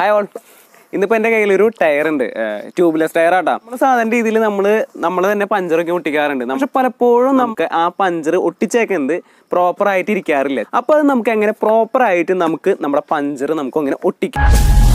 hi all ഇന്നിപ്പോൾ എൻ്റെ കയ്യിൽ ഒരു ടയർ ഉണ്ട് ട്യൂബ്ലെസ് ടയർ ആട്ടാ നമ്മൾ സാധാരണ രീതിയിൽ നമ്മൾ നമ്മൾ തന്നെ പഞ്ചറൊക്കെ ഒട്ടിക്കാറുണ്ട് പക്ഷെ പലപ്പോഴും നമുക്ക് ആ പഞ്ചർ ഒട്ടിച്ചേക്കുന്നത് പ്രോപ്പർ ആയിട്ട് ഇരിക്കാറില്ല അപ്പോൾ അത് നമുക്ക് എങ്ങനെ പ്രോപ്പർ ആയിട്ട് നമുക്ക് നമ്മുടെ പഞ്ചർ നമുക്ക് അങ്ങനെ ഒട്ടിക്കാം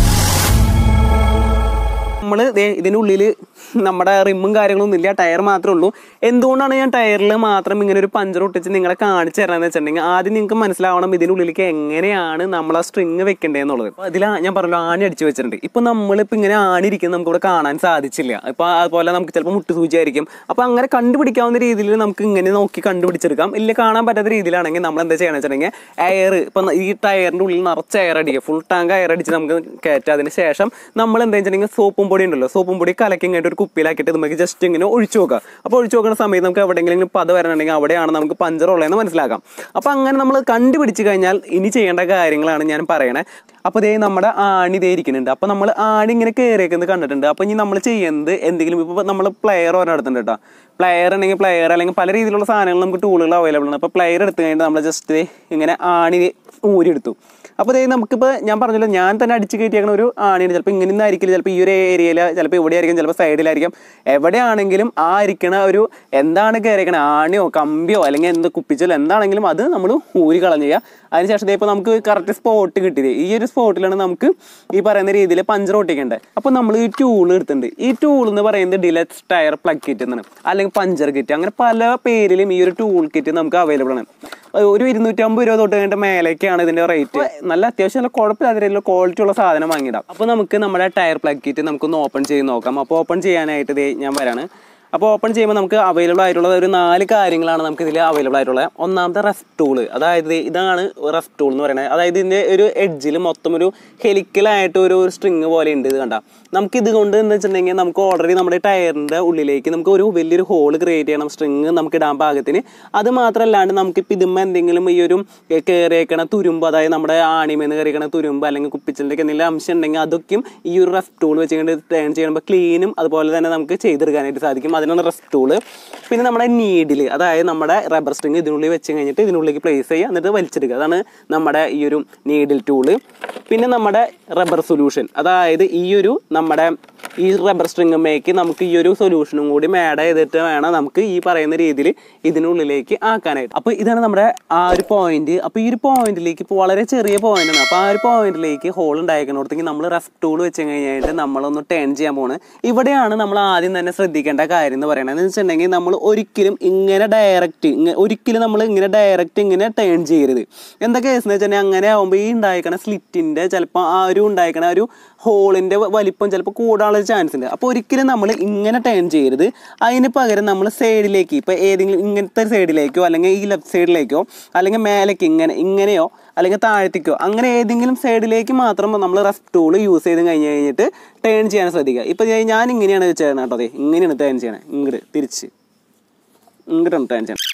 നമ്മൾ ഇതിൻ്റെ ഉള്ളിൽ നമ്മുടെ റിമ്മും കാര്യങ്ങളൊന്നും ഇല്ല ടയർ മാത്രമേ ഉള്ളൂ എന്തുകൊണ്ടാണ് ഞാൻ ടയറിൽ മാത്രം ഇങ്ങനെ ഒരു പഞ്ചർ ഒട്ടിച്ച് നിങ്ങളെ കാണിച്ചു തരാമെന്ന് വെച്ചിട്ടുണ്ടെങ്കിൽ ആദ്യം നിങ്ങൾക്ക് മനസ്സിലാവണം ഇതിൻ്റെ ഉള്ളിലേക്ക് എങ്ങനെയാണ് നമ്മൾ ആ സ്ട്രിങ് വെക്കേണ്ടതെന്നുള്ളത് അപ്പോൾ അതിൽ ഞാൻ പറഞ്ഞല്ലോ ആണി അടിച്ച് വെച്ചിട്ടുണ്ട് ഇപ്പോൾ നമ്മളിപ്പോൾ ഇങ്ങനെ ആണി ഇരിക്കുന്നത് നമുക്ക് ഇവിടെ കാണാൻ സാധിച്ചില്ല ഇപ്പോൾ അതുപോലെ നമുക്ക് ചിലപ്പോൾ മുട്ടുസൂചി ആയിരിക്കും അപ്പോൾ അങ്ങനെ കണ്ടുപിടിക്കാവുന്ന രീതിയിൽ നമുക്ക് ഇങ്ങനെ നോക്കി കണ്ടുപിടിച്ചെടുക്കാം ഇല്ല കാണാൻ പറ്റാത്ത രീതിയിലാണെങ്കിൽ നമ്മൾ എന്താ ചെയ്യണമെന്ന് വെച്ചിട്ടുണ്ടെങ്കിൽ എയർ ഇപ്പം ഈ ടയറിൻ്റെ ഉള്ളിൽ നിറച്ച് എയർ അടിക്കുക ഫുൾ ടാങ്ക് എയർ അടിച്ച് നമുക്ക് കയറ്റാം അതിന് ശേഷം നമ്മൾ എന്താ വെച്ചിട്ടുണ്ടെങ്കിൽ സോപ്പും പൊടി ഉണ്ടല്ലോ സോപ്പും പൊടി കലക്കി ഇങ്ങോട്ട് ഒരു കുപ്പിയിലാക്കിയിട്ട് നമുക്ക് ജസ്റ്റ് ഇങ്ങനെ ഒഴിച്ചു നോക്കാം അപ്പോൾ ഒഴിച്ചു നോക്കുന്ന സമയത്ത് നമുക്ക് എവിടെയെങ്കിലും പത വരണുണ്ടെങ്കിൽ അവിടെയാണ് നമുക്ക് പഞ്ചർ ഉള്ളതെന്ന് മനസ്സിലാക്കാം അപ്പോൾ അങ്ങനെ നമ്മൾ കണ്ടുപിടിച്ച് കഴിഞ്ഞാൽ ഇനി ചെയ്യേണ്ട കാര്യങ്ങളാണ് ഞാൻ പറയണേ അപ്പോൾ ഇതേ നമ്മുടെ ആണി ഇതേ ഇരിക്കുന്നുണ്ട് അപ്പോൾ നമ്മൾ ആണി ഇങ്ങനെ കയറിയേക്കുന്നത് കണ്ടിട്ടുണ്ട് അപ്പോൾ ഇനി നമ്മൾ ചെയ്യുന്നത് എന്തെങ്കിലും ഇപ്പോൾ നമ്മൾ പ്ലെയർ ഒരെണ്ണം എടുത്തിട്ടുണ്ട് കേട്ടോ പ്ലെയർ ഉണ്ടെങ്കിൽ പ്ലെയർ അല്ലെങ്കിൽ പല രീതിയിലുള്ള സാധനങ്ങൾ നമുക്ക് ടൂളുകൾ അവൈലബിൾ ആണ് അപ്പോൾ പ്ലെയർ എടുത്തു കഴിഞ്ഞിട്ട് നമ്മൾ ജസ്റ്റ് ഇങ്ങനെ ആണി ഊരിയെടുത്തു അപ്പോൾ ഇതേ നമുക്കിപ്പോൾ ഞാൻ പറഞ്ഞല്ലോ ഞാൻ തന്നെ അടിച്ച് കയറ്റിയേക്കണ ഒരു ആണിയാണ് ചിലപ്പോൾ ഇങ്ങനെ ഒന്നും ആയിരിക്കില്ല ചിലപ്പോൾ ഈ ഒരു ഏരിയയിൽ ചിലപ്പോൾ ഇവിടെ ആയിരിക്കും ചിലപ്പോൾ സൈഡിലായിരിക്കും എവിടെയാണെങ്കിലും ആ ഇരിക്കണ ഒരു എന്താണ് കയറിയേക്കണ ആണിയോ കമ്പിയോ അല്ലെങ്കിൽ എന്ത് കുപ്പിച്ചല്ലോ എന്താണെങ്കിലും അത് നമ്മൾ ഊരി കളഞ്ഞ് ചെയ്യുക അതിനുശേഷം ഇപ്പോൾ നമുക്ക് കറക്റ്റ് സ്പോട്ട് കിട്ടിയത് ഈ ഒരു സ്പോട്ടിലാണ് നമുക്ക് ഈ പറയുന്ന രീതിയിൽ പഞ്ചർ ഒട്ടിക്കേണ്ടത് അപ്പോൾ നമ്മൾ ഈ ടൂൾ എടുത്തിട്ടുണ്ട് ഈ ടൂൾ എന്ന് പറയുന്നത് ഡിലക്സ് ടയർ പ്ലഗ് കിറ്റ് എന്നാണ് അല്ലെങ്കിൽ പഞ്ചർ കിറ്റ് അങ്ങനെ പല പേരിലും ഈ ഒരു ടൂൾ കിറ്റ് നമുക്ക് അവൈലബിൾ ആണ് ഒരു ഇരുന്നൂറ്റമ്പത് രൂപ തൊട്ട് കഴിഞ്ഞിട്ട് മേലേക്കാണ് ഇതിന്റെ റേറ്റ് നല്ല അത്യാവശ്യം നല്ല കുഴപ്പമില്ലാത്ത രീതിയിലുള്ള ക്വാളിറ്റി ഉള്ള സാധനം വാങ്ങിയിടാം അപ്പോൾ നമുക്ക് നമ്മുടെ ടയർ പ്ലഗ് കിറ്റ് നമുക്കൊന്ന് ഓപ്പൺ ചെയ്ത് നോക്കാം അപ്പോൾ ഓപ്പൺ ചെയ്യാനായിട്ട് ദേ ഞാൻ വരാണ് അപ്പോൾ ഓപ്പൺ ചെയ്യുമ്പോൾ നമുക്ക് അവൈലബിൾ ആയിട്ടുള്ള ഒരു നാല് കാര്യങ്ങളാണ് നമുക്ക് ഇതിൽ അവൈലബിൾ ആയിട്ടുള്ളത് ഒന്നാമത്തെ റെഫ് ടൂള് അതായത് ഇതാണ് റെഫ് ടൂൾ എന്ന് പറയുന്നത് അതായത് ഇതിൻ്റെ ഒരു എഡ്ജിൽ മൊത്തം ഒരു ഹെലിക്കലായിട്ട് ഒരു സ്ട്രിങ് പോലെ ഉണ്ട് ഇത് കണ്ട നമുക്ക് ഇത് കൊണ്ട് എന്താ വെച്ചിട്ടുണ്ടെങ്കിൽ നമുക്ക് ഓൾറെഡി നമ്മുടെ ടയറിൻ്റെ ഉള്ളിലേക്ക് നമുക്ക് ഒരു വലിയൊരു ഹോൾ ക്രിയേറ്റ് ചെയ്യണം സ്ട്രിങ് നമുക്ക് ഇടാൻ പാകത്തിന് അത് മാത്രമല്ലാണ്ട് നമുക്കിപ്പോൾ ഇതുമ്പോൾ എന്തെങ്കിലും ഈ ഒരു കയറിയേക്കണ തുരുമ്പ് അതായത് നമ്മുടെ ആണിമേന്ന് കയറിയേക്കണ തുരുമ്പ് അല്ലെങ്കിൽ കുപ്പിച്ചിലേക്ക് എന്തെങ്കിലും അംശം ഉണ്ടെങ്കിൽ അതൊക്കെയും ഈ ഒരു റെഫ് ടൂൾ വെച്ചുകൊണ്ട് ടേൺ ചെയ്യുമ്പോൾ ക്ലീനും അതുപോലെ തന്നെ നമുക്ക് ചെയ്തെടുക്കാനായിട്ട് സാധിക്കും അതിനാണ് റെഫ് ടൂള് പിന്നെ നമ്മുടെ നീഡിൽ അതായത് നമ്മുടെ റബ്ബർ സ്ട്രിങ് ഇതിനുള്ളിൽ വെച്ച് കഴിഞ്ഞിട്ട് ഇതിനുള്ളിലേക്ക് പ്ലേസ് ചെയ്യുക എന്നിട്ട് വലിച്ചെടുക്കുക അതാണ് നമ്മുടെ ഈ ഒരു നീഡിൽ ടൂള് പിന്നെ നമ്മുടെ റബ്ബർ സൊല്യൂഷൻ അതായത് ഈ ഒരു നമ്മുടെ ഈ റബ്ബർ സ്ട്രിങ്ങുമേക്ക് നമുക്ക് ഈ ഒരു സൊല്യൂഷനും കൂടി ആഡ് ചെയ്തിട്ട് വേണം നമുക്ക് ഈ പറയുന്ന രീതിയിൽ ഇതിനുള്ളിലേക്ക് ആക്കാനായിട്ട് അപ്പോൾ ഇതാണ് നമ്മുടെ ആ ഒരു പോയിന്റ് അപ്പോൾ ഈ ഒരു പോയിന്റിലേക്ക് ഇപ്പോൾ വളരെ ചെറിയ പോയിന്റ് ആണ് അപ്പോൾ ആ ഒരു പോയിന്റിലേക്ക് ഹോൾ ഉണ്ടായിരിക്കുന്നിടത്തേക്ക് നമ്മൾ റഫ് ടൂൾ വെച്ച് കഴിഞ്ഞായിട്ട് നമ്മളൊന്ന് ടേൺ ചെയ്യാൻ പോണ് ഇവിടെയാണ് നമ്മൾ ആദ്യം തന്നെ ശ്രദ്ധിക്കേണ്ട കാര്യം എന്ന് പറയുന്നത് എന്ന് വെച്ചിട്ടുണ്ടെങ്കിൽ നമ്മൾ ഒരിക്കലും ഇങ്ങനെ ഡയറക്റ്റ് ഒരിക്കലും നമ്മൾ ഇങ്ങനെ ഡയറക്റ്റ് ഇങ്ങനെ ടേൺ ചെയ്യരുത് എന്താ കേസ് എന്ന് വെച്ചിട്ടുണ്ടെങ്കിൽ അങ്ങനെ ആകുമ്പോൾ ഈ ഉണ്ടായിക്കണ സ്ലിറ്റിൻ്റെ ചിലപ്പോൾ ആ ഒരു ഉണ്ടായിക്കണ ഒരു ഹോളിൻ്റെ വലിപ്പം ചിലപ്പോൾ കൂടാനുള്ള ചാൻസ് ഉണ്ട് അപ്പോൾ ഒരിക്കലും നമ്മൾ ഇങ്ങനെ ടേൺ ചെയ്യരുത് അതിന് പകരം നമ്മൾ സൈഡിലേക്ക് ഇപ്പോൾ ഏതെങ്കിലും ഇങ്ങനത്തെ സൈഡിലേക്കോ അല്ലെങ്കിൽ ഈ ലെഫ്റ്റ് സൈഡിലേക്കോ അല്ലെങ്കിൽ മേലേക്ക് ഇങ്ങനെ ഇങ്ങനെയോ അല്ലെങ്കിൽ താഴത്തേക്കോ അങ്ങനെ ഏതെങ്കിലും സൈഡിലേക്ക് മാത്രം നമ്മൾ റഫ് ടൂൾ യൂസ് ചെയ്ത് കഴിഞ്ഞ് കഴിഞ്ഞിട്ട് ടേൺ ചെയ്യാൻ ശ്രദ്ധിക്കുക ഇപ്പോൾ ഞാൻ ഇങ്ങനെയാണ് ചെയ്യണം കേട്ടോ അതെ ഇങ്ങനെയാണ് ടേൺ ചെയ്യണത് ഇങ്ങോട്ട് തിരിച്ച് ഇങ്ങോട്ടാണ് ടേൺ ചെയ്യണം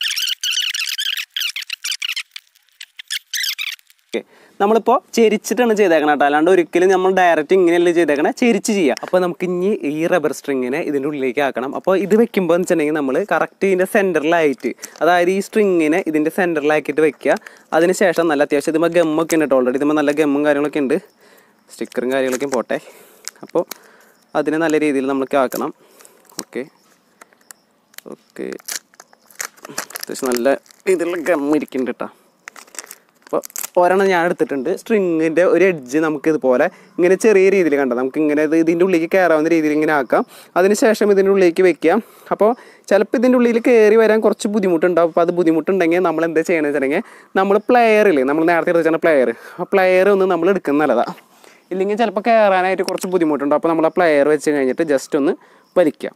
ഓക്കെ നമ്മളിപ്പോൾ ചെരിച്ചിട്ടാണ് ചെയ്തേക്കണം കേട്ടോ അല്ലാണ്ട് ഒരിക്കലും നമ്മൾ ഡയറക്റ്റ് ഇങ്ങനെയല്ല ചെയ്തേക്കണേ ചെരിച്ച് ചെയ്യാം അപ്പോൾ നമുക്ക് ഇനി ഈ റബ്ബർ സ്ട്രിങ്ങിനെ ഇതിൻ്റെ ഉള്ളിലേക്ക് ആക്കണം അപ്പോൾ ഇത് വെക്കുമ്പോൾ എന്ന് വെച്ചിട്ടുണ്ടെങ്കിൽ നമ്മൾ കറക്റ്റ് ഇതിൻ്റെ സെൻറ്ററിലായിട്ട് അതായത് ഈ സ്ട്രിങ്ങിനെ ഇതിൻ്റെ സെൻറ്ററിലാക്കിയിട്ട് വെക്കുക അതിനുശേഷം നല്ല അത്യാവശ്യം ഇതുമ്പോൾ ഗമ്മൊക്കെ ഉണ്ട് കേട്ടോ ഓൾറെഡി ഇതുമ്പോൾ നല്ല ഗമ്മും കാര്യങ്ങളൊക്കെ ഉണ്ട് സ്റ്റിക്കറും കാര്യങ്ങളൊക്കെ പോട്ടെ അപ്പോൾ അതിനെ നല്ല രീതിയിൽ നമുക്ക് ആക്കണം ഓക്കെ ഓക്കെ അത്യാവശ്യം നല്ല രീതിയിലുള്ള ഗമ്മ് ഇരിക്കുന്നുണ്ട് കേട്ടോ അപ്പോൾ ഒരെണ്ണം ഞാൻ എടുത്തിട്ടുണ്ട് സ്ട്രിങ്ങിൻ്റെ ഒരു എഡ്ജ് നമുക്ക് ഇതുപോലെ ഇങ്ങനെ ചെറിയ രീതിയിൽ കണ്ടോ നമുക്ക് ഇങ്ങനെ ഇത് ഇതിൻ്റെ ഉള്ളിലേക്ക് കയറാവുന്ന രീതിയിൽ ഇങ്ങനെ ആക്കാം അതിനുശേഷം ഇതിൻ്റെ ഉള്ളിലേക്ക് വെക്കാം അപ്പോൾ ചിലപ്പോൾ ഇതിൻ്റെ ഉള്ളിൽ കയറി വരാൻ കുറച്ച് ബുദ്ധിമുട്ടുണ്ടാവും അപ്പോൾ അത് ബുദ്ധിമുട്ടുണ്ടെങ്കിൽ നമ്മൾ എന്താ ചെയ്യണമെന്ന് വെച്ചിട്ടുണ്ടെങ്കിൽ നമ്മൾ പ്ലെയറിൽ നമ്മൾ നേരത്തെ എടുത്ത പ്ലെയർ ആ പ്ലെയർ ഒന്ന് നമ്മൾ എടുക്കുന്ന നല്ലതാണ് ഇല്ലെങ്കിൽ ചിലപ്പോൾ കയറാനായിട്ട് കുറച്ച് ബുദ്ധിമുട്ടുണ്ടാവും അപ്പോൾ നമ്മൾ ആ പ്ലെയർ വെച്ച് കഴിഞ്ഞിട്ട് ജസ്റ്റ് ഒന്ന് വലിക്കാം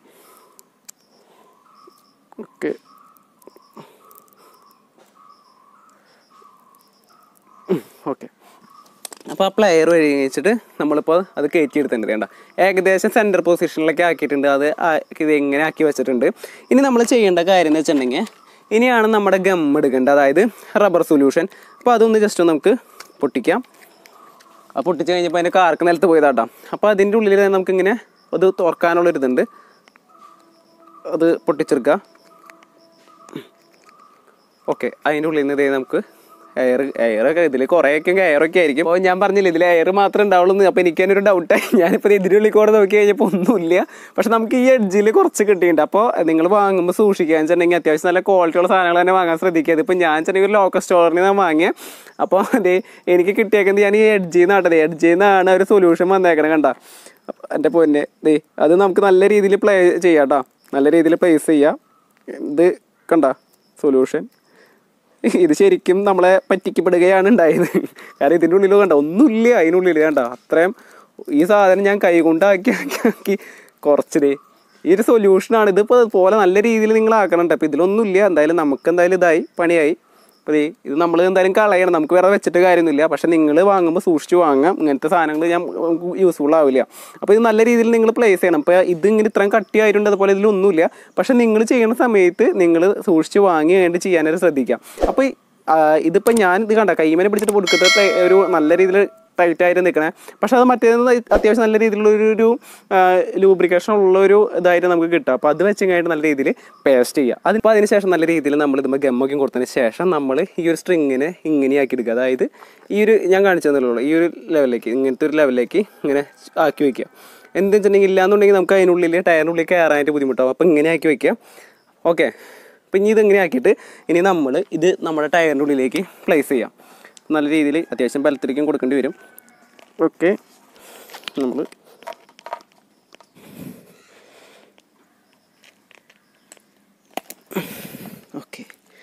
ഓക്കെ ഓക്കെ അപ്പോൾ ആ പ്ലെയർ വഴി വെച്ചിട്ട് നമ്മളിപ്പോൾ അത് കയറ്റി എടുത്തിട്ടുണ്ട് വേണ്ട ഏകദേശം സെൻറ്റർ പൊസിഷനിലൊക്കെ ആക്കിയിട്ടുണ്ട് അത് ആ- ഇത് എങ്ങനെ ആക്കി വെച്ചിട്ടുണ്ട് ഇനി നമ്മൾ ചെയ്യേണ്ട കാര്യം എന്ന് വെച്ചിട്ടുണ്ടെങ്കിൽ ഇനിയാണ് നമ്മുടെ ഗം എടുക്കേണ്ടത് അതായത് റബ്ബർ സൊല്യൂഷൻ അപ്പോൾ അതൊന്ന് ജസ്റ്റ് ഒന്ന് നമുക്ക് പൊട്ടിക്കാം ആ പൊട്ടിച്ച് കഴിഞ്ഞപ്പോൾ അതിൻ്റെ കാർക്ക് നിലത്ത് പോയതാട്ടോ അപ്പോൾ അതിൻ്റെ ഉള്ളിൽ തന്നെ നമുക്കിങ്ങനെ അത് തുറക്കാനുള്ളൊരിതുണ്ട് അത് പൊട്ടിച്ചെടുക്കുക ഓക്കെ അതിൻ്റെ ഉള്ളിൽ നിന്ന് ഇതേ നമുക്ക് എയർ എയറൊക്കെ ഇതിൽ കുറേയൊക്കെ എയറൊക്കെ ആയിരിക്കും അപ്പോൾ ഞാൻ പറഞ്ഞില്ല ഇതിൽ എയർ മാത്രമേ ഉണ്ടാവുള്ളൂ എന്ന് അപ്പോൾ എനിക്ക് തന്നെ ഒരു ഡൗട്ടായി ഞാനിപ്പോൾ ഇതിനുള്ളിൽ കൂടെ നോക്കി കഴിഞ്ഞപ്പോൾ ഒന്നുമില്ല പക്ഷെ നമുക്ക് ഈ എഡ്ജിൽ കുറച്ച് കിട്ടിയിട്ടുണ്ട് അപ്പോൾ നിങ്ങൾ വാങ്ങുമ്പോൾ സൂക്ഷിക്കുക വെച്ചിട്ടുണ്ടെങ്കിൽ അത്യാവശ്യം നല്ല ക്വാളിറ്റിയുള്ള സാധനങ്ങൾ തന്നെ വാങ്ങാൻ ശ്രദ്ധിക്കുക ഇതിപ്പോൾ ഞാൻ ചെറിയ ഒരു ലോക്കൽ സ്റ്റോറിൽ നിന്നാണ് വാങ്ങിയത് അപ്പോൾ അതെ എനിക്ക് കിട്ടിയേക്കുന്നത് ഞാൻ ഈ എഡ്ജിൽ നിന്നാട്ടത് എഡ്ജിൽ നിന്നാണ് ഒരു സൊല്യൂഷൻ വന്നേക്കണത് കണ്ട എൻ്റെ പൊന്നെ ദേ അത് നമുക്ക് നല്ല രീതിയിൽ പ്ലേ ചെയ്യാം കേട്ടോ നല്ല രീതിയിൽ പ്ലേസ് ചെയ്യാം ഇത് കണ്ട സൊല്യൂഷൻ ഇത് ശരിക്കും നമ്മളെ പറ്റിക്കപ്പെടുകയാണ് ഉണ്ടായത് കാരണം ഇതിൻ്റെ ഉള്ളിൽ കണ്ട ഒന്നുമില്ല അതിനുള്ളിൽ കണ്ട അത്രയും ഈ സാധനം ഞാൻ കൈകൊണ്ട് ആക്കി ആക്കി ആക്കി കുറച്ചതേ ഈ ഒരു സൊല്യൂഷനാണ് ഇതിപ്പോൾ പോലെ നല്ല രീതിയിൽ നിങ്ങൾ ആക്കണം അപ്പോൾ ഇതിലൊന്നുമില്ല എന്തായാലും നമുക്ക് എന്തായാലും ഇതായി പണിയായി അപ്പോൾ ദേ ഇത് നമ്മൾ എന്തായാലും കളയണം നമുക്ക് വേറെ വെച്ചിട്ട് കാര്യമൊന്നുമില്ല പക്ഷേ നിങ്ങൾ വാങ്ങുമ്പോൾ സൂക്ഷിച്ച് വാങ്ങാം ഇങ്ങനത്തെ സാധനങ്ങൾ ഞാൻ യൂസ്ഫുൾ ആവില്ല അപ്പോൾ ഇത് നല്ല രീതിയിൽ നിങ്ങൾ പ്ലേസ് ചെയ്യണം അപ്പോൾ ഇത് ഇങ്ങനെ ഇത്രയും കട്ടിയായിട്ടുണ്ട് അതുപോലെ ഇതിലൊന്നുമില്ല പക്ഷേ നിങ്ങൾ ചെയ്യുന്ന സമയത്ത് നിങ്ങൾ സൂക്ഷിച്ച് വാങ്ങി വേണ്ടി ചെയ്യാനായിട്ട് ശ്രദ്ധിക്കാം അപ്പോൾ ഈ, ആ, ഇതിപ്പോൾ ഞാൻ ഇത് കണ്ട കൈമനെ പിടിച്ചിട്ട് കൊടുക്കുന്നത് ഒരു നല്ല രീതിയിൽ ടൈറ്റ് ആയിട്ട് നിൽക്കണേ പക്ഷെ അത് മറ്റേത് അത്യാവശ്യം നല്ല രീതിയിലുള്ള ഒരു ഒരു ലൂബ്രിക്കേഷൻ ഉള്ള ഒരു ഇതായിട്ട് നമുക്ക് കിട്ടുക അപ്പോൾ അത് വെച്ച് കഴിഞ്ഞിട്ട് നല്ല രീതിയിൽ പേസ്റ്റ് ചെയ്യുക അതിപ്പോൾ അതിന് ശേഷം നല്ല രീതിയിൽ നമ്മൾ ഇതുമ്പോൾ ഗമ്മൊക്കെ കൊടുത്തതിന് ശേഷം നമ്മൾ ഈ ഒരു സ്ട്രിങ്ങിനെ ഇങ്ങനെയാക്കി എടുക്കുക അതായത് ഈ ഒരു ഞാൻ കാണിച്ചു തന്നുള്ളൂ ഈ ഒരു ലെവലിലേക്ക് ഇങ്ങനത്തെ ഒരു ലെവലിലേക്ക് ഇങ്ങനെ ആക്കി വയ്ക്കുക എന്തെന്ന് വെച്ചിട്ടുണ്ടെങ്കിൽ ഇല്ലാന്നുണ്ടെങ്കിൽ നമുക്ക് അതിനുള്ളിൽ ടയറിനുള്ളിൽ കയറാനായിട്ട് ബുദ്ധിമുട്ടാവും അപ്പോൾ ഇങ്ങനെ ആക്കി വയ്ക്കുക ഓക്കെ അപ്പം ഇനി ഇതിങ്ങനെ ആക്കിയിട്ട് ഇനി നമ്മൾ ഇത് നമ്മുടെ ടയറിൻ്റെ ഉള്ളിലേക്ക് പ്ലേസ് ചെയ്യാം നല്ല രീതിയിൽ അത്യാവശ്യം ബലത്തിലേക്കും കൊടുക്കേണ്ടി വരും ഓക്കെ നമ്മൾ ഓക്കെ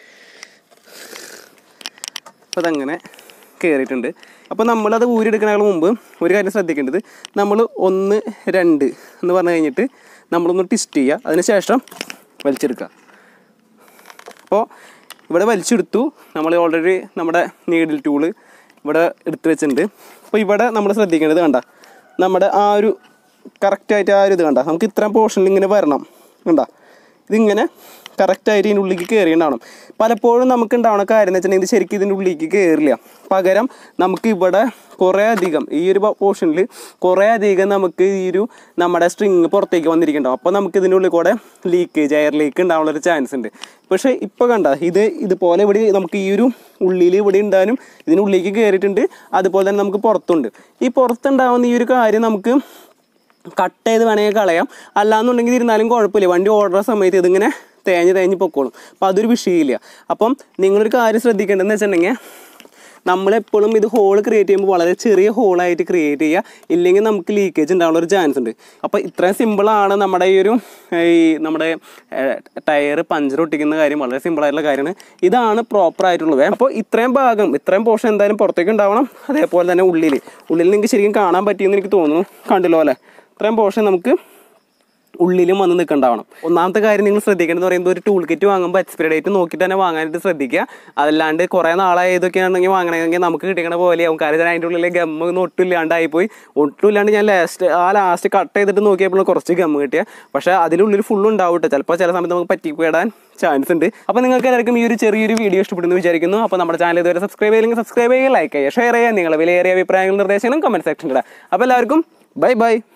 അപ്പോൾ അതങ്ങനെ കയറിയിട്ടുണ്ട് അപ്പോൾ നമ്മളത് ഊരിയെടുക്കുന്നതിന് മുമ്പ് ഒരു കാര്യം ശ്രദ്ധിക്കേണ്ടത് നമ്മൾ ഒന്ന് രണ്ട് എന്ന് പറഞ്ഞു കഴിഞ്ഞിട്ട് നമ്മളൊന്ന് ടിസ്റ്റ് ചെയ്യുക അതിന് ശേഷം വലിച്ചെടുക്കുക അപ്പോൾ ഇവിടെ വലിച്ചെടുത്തു നമ്മൾ ഓൾറെഡി നമ്മുടെ നീഡിൽ ടൂള് ഇവിടെ എടുത്ത് വെച്ചിട്ടുണ്ട് അപ്പോൾ ഇവിടെ നമ്മൾ ശ്രദ്ധിക്കേണ്ടത് കണ്ട നമ്മുടെ ആ ഒരു കറക്റ്റായിട്ട് ആ ഒരു ഇത് കണ്ട നമുക്ക് ഇത്രയും പോർഷനിൽ ഇങ്ങനെ വരണം കണ്ട ഇതിങ്ങനെ കറക്റ്റായിട്ട് ഇതിൻ്റെ ഉള്ളിലേക്ക് കയറിയുണ്ടാവണം പലപ്പോഴും നമുക്ക് ഉണ്ടാവണ കാര്യം എന്ന് വെച്ചിട്ടുണ്ടെങ്കിൽ ഇത് ശരിക്കും ഇതിൻ്റെ ഉള്ളിലേക്ക് കയറില്ല പകരം നമുക്ക് ഇവിടെ കുറേ അധികം ഈ ഒരു പോർഷനിൽ കുറേ അധികം നമുക്ക് ഈ ഒരു നമ്മുടെ സ്ട്രിങ് പുറത്തേക്ക് വന്നിരിക്കുന്നുണ്ടാവും അപ്പോൾ നമുക്ക് ഇതിൻ്റെ ഉള്ളിൽ കൂടെ ലീക്കേജ് എയർ ലീക്ക് ഉണ്ടാവാനുള്ള ഒരു ചാൻസ് ഉണ്ട് പക്ഷേ ഇപ്പോൾ കണ്ട ഇത് ഇതുപോലെ ഇവിടെ നമുക്ക് ഈ ഒരു ഉള്ളിൽ ഇവിടെ ഉണ്ടാകാനും ഇതിനുള്ളിലേക്ക് കയറിയിട്ടുണ്ട് അതുപോലെ തന്നെ നമുക്ക് പുറത്തുണ്ട് ഈ പുറത്തുണ്ടാവുന്ന ഈ ഒരു കാര്യം നമുക്ക് കട്ട് ചെയ്ത് വേണമെങ്കിൽ കളയാം അല്ലാന്നുണ്ടെങ്കിൽ ഇരുന്നാലും കുഴപ്പമില്ല വണ്ടി ഓർഡർ സമയത്ത് ഇതിങ്ങനെ തേഞ്ഞ് തേഞ്ഞ് പൊക്കോളും അപ്പോൾ അതൊരു വിഷയമില്ല അപ്പം നിങ്ങളൊരു കാര്യം ശ്രദ്ധിക്കേണ്ടതെന്ന് വെച്ചിട്ടുണ്ടെങ്കിൽ നമ്മളെപ്പോഴും ഇത് ഹോൾ ക്രിയേറ്റ് ചെയ്യുമ്പോൾ വളരെ ചെറിയ ഹോളായിട്ട് ക്രിയേറ്റ് ചെയ്യുക ഇല്ലെങ്കിൽ നമുക്ക് ലീക്കേജ് ഉണ്ടാവാനുള്ള ഒരു ചാൻസ് ഉണ്ട് അപ്പോൾ ഇത്രയും സിമ്പിളാണ് നമ്മുടെ ഈ ഒരു ഈ നമ്മുടെ ടയർ പഞ്ചർ ഒട്ടിക്കുന്ന കാര്യം വളരെ സിമ്പിളായിട്ടുള്ള കാര്യമാണ് ഇതാണ് പ്രോപ്പർ ആയിട്ടുള്ളത് അപ്പോൾ ഇത്രയും ഭാഗം ഇത്രയും പോർഷൻ എന്തായാലും പുറത്തേക്ക് ഉണ്ടാവണം അതേപോലെ തന്നെ ഉള്ളിൽ ഉള്ളിൽ നിങ്ങൾക്ക് ശരിക്കും കാണാൻ പറ്റിയെന്ന് എനിക്ക് തോന്നുന്നു കണ്ടല്ലോ അല്ലേ ഇത്രയും പോർഷൻ നമുക്ക് ഉള്ളിലും വന്ന് നിൽക്കണ്ടാവണം ഒന്നാമത്തെ കാര്യം നിങ്ങൾ ശ്രദ്ധിക്കേണ്ടത് പറയുമ്പോൾ ഒരു ടൂൾ കിറ്റ് വാങ്ങുമ്പോൾ എക്സ്പയറി ഡേറ്റ് നോക്കിയിട്ട് തന്നെ വാങ്ങാനായിട്ട് ശ്രദ്ധിക്കുക അതല്ലാണ്ട് കുറേ നാളായി ഏതൊക്കെയാണെങ്കിൽ വാങ്ങണമെങ്കിൽ നമുക്ക് കിട്ടിക്കണ പോലെയാവും കാര്യം അതിൻ്റെ ഉള്ളിൽ ഗമ്മ ഒന്നും ഒട്ടും ഇല്ലാണ്ടായിപ്പോയി ഒട്ടും ഇല്ലാണ്ട് ഞാൻ ലാസ്റ്റ് ആ ലാസ്റ്റ് കട്ട് ചെയ്തിട്ട് നോക്കിയപ്പോൾ കുറച്ച് ഗമ്മ് കിട്ടിയ പക്ഷേ അതിനുള്ളിൽ ഫുൾ ഉണ്ടാവും കേട്ടോ ചിലപ്പോൾ ചില സമയത്ത് നമുക്ക് പറ്റിപ്പെടാൻ ചാൻസ് ഉണ്ട് അപ്പോൾ നിങ്ങൾക്ക് എല്ലാവർക്കും ഈ ഒരു ചെറിയൊരു വീഡിയോ ഇഷ്ടപ്പെടുന്നു വിചാരിക്കുന്നു അപ്പോൾ നമ്മുടെ ചാനൽ ഇതുവരെ സബ്സ്ക്രൈബ് ചെയ്യില്ലെങ്കിൽ സബ്സ്ക്രൈബ് ചെയ്യുക ലൈക്ക് ചെയ്യുക ഷെയർ ചെയ്യുക നിങ്ങളെ വിലയേറിയ അഭിപ്രായങ്ങളും നിർദ്ദേശങ്ങളും കമൻറ്റ് സെക്ഷനിൽ ഇടുക അപ്പോൾ എല്ലാവർക്കും ബൈ ബൈ